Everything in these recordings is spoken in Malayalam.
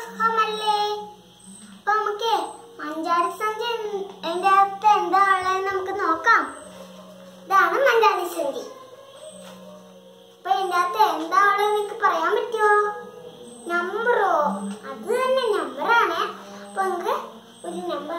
സുഖമല്ലേ അപ്പൊ നമുക്ക് മഞ്ചാടി സന്ധി എന്റെ അകത്ത് എന്താ ഉള്ളതെന്ന് നമുക്ക് നോക്കാം ഇതാണ് മഞ്ചാടി സന്ധി അപ്പൊ എന്റെ അകത്ത് എന്താ ഉള്ളത് നിങ്ങൾക്ക് പറയാൻ പറ്റുമോ നമ്പറോ അത് തന്നെ നമ്പറാണ് അപ്പൊ നമുക്ക് ഒരു നമ്പർ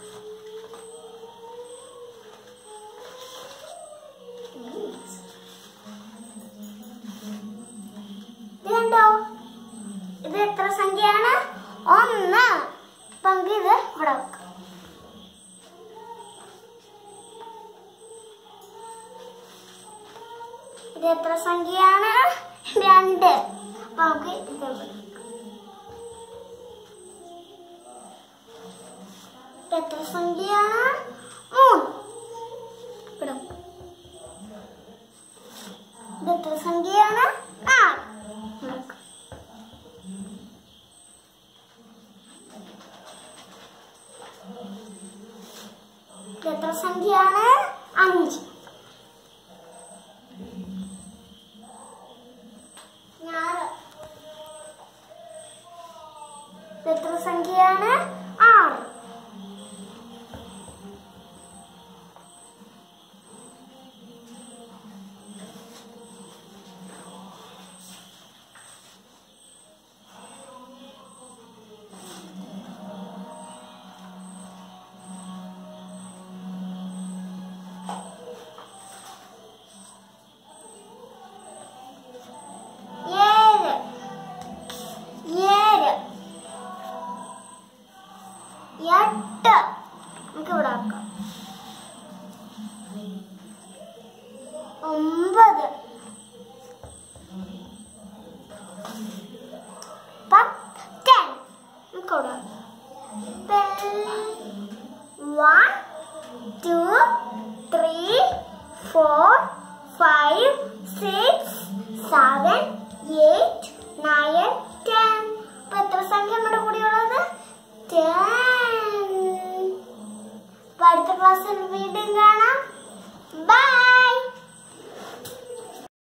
ഇത് കണ്ടോ ഇത് എത്ര സംഖ്യയാണ് ഒന്ന് അപ്പൊ നമുക്ക് ഇത് ഇവിടെ വെക്കാം ഇത് എത്ര സംഖ്യയാണ് രണ്ട് അപ്പൊ നമുക്ക് ഇത് ഇവിടെ വെക്കാം. ഇത് എത്ര സംഖ്യയാണ് മൂന്ന് ഇവിടെ വെക്കാം. ഇത് എത്ര സംഖ്യയാണ് നാല് ഇവിടെ വെക്കാം. ഇത് എത്ര സംഖ്യയാണ് അഞ്ച് ഞാറ് ഇത് എത്ര സംഖ്യയാണ് ആറ് ഏഴ് ഏഴ് എട്ട് നമുക്ക് ഇവിടെ ആക്കാം ഒമ്പത് പത്ത് നമുക്ക് ഇവിടെ one two three four five six seven eight nine ten അപ്പൊ എത്ര സംഖ്യ നമ്മുടെ കൂടെയുള്ളത് ടെൻ അടുത്ത ക്ലാസ്സിൽ വീണ്ടും കാണാം ബൈ